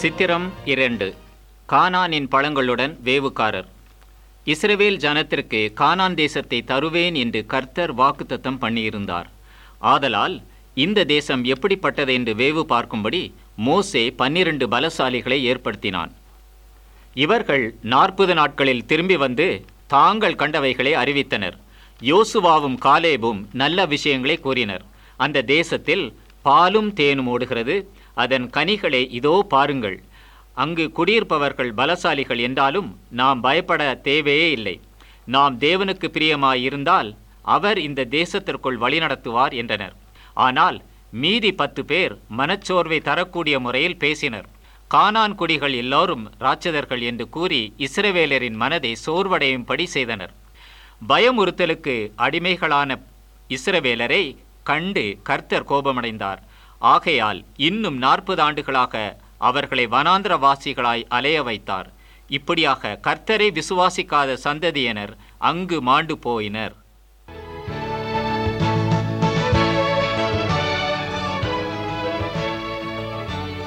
சித்திரம் இரண்டு கானானின் பழங்களுடன் வேவுக்காரர் இஸ்ரவேல் ஜனத்திற்கு கானான் தேசத்தை தருவேன் என்று கர்த்தர் வாக்குத்தத்தம் பண்ணியிருந்தார் ஆதலால் இந்த தேசம் எப்படிப்பட்டது என்று வேவு பார்க்கும்படி மோசே பன்னிரண்டு பலசாலிகளை ஏற்படுத்தினான் இவர்கள் நாற்பது நாட்களில் திரும்பி வந்து தாங்கள் கண்டவைகளை அறிவித்தனர் யோசுவாவும் காலேபும் நல்ல விஷயங்களை கூறினர் அந்த தேசத்தில் பாலும் தேனும் ஓடுகிறது அதன் கனிகளை இதோ பாருங்கள் அங்கு குடியிருப்பவர்கள் பலசாலிகள் என்றாலும் நாம் பயப்பட தேவையே இல்லை நாம் தேவனுக்கு பிரியமாயிருந்தால் அவர் இந்த தேசத்திற்குள் வழிநடத்துவார் என்றனர் ஆனால் மீதி பத்து பேர் மனச்சோர்வை தரக்கூடிய முறையில் பேசினர் கானான் குடிகள் எல்லோரும் ராட்சதர்கள் என்று கூறி இஸ்ரவேலரின் மனதை சோர்வடையும்படி செய்தனர் பயமுறுத்தலுக்கு அடிமைகளான இஸ்ரவேலரை கண்டு கர்த்தர் கோபமடைந்தார் ஆகையால் இன்னும் நாற்பது ஆண்டுகளாக அவர்களை வனாந்திரவாசிகளாய் அலைய வைத்தார் இப்படியாக கர்த்தரை விசுவாசிக்காத சந்ததியினர் அங்கு மாண்டு போயினர்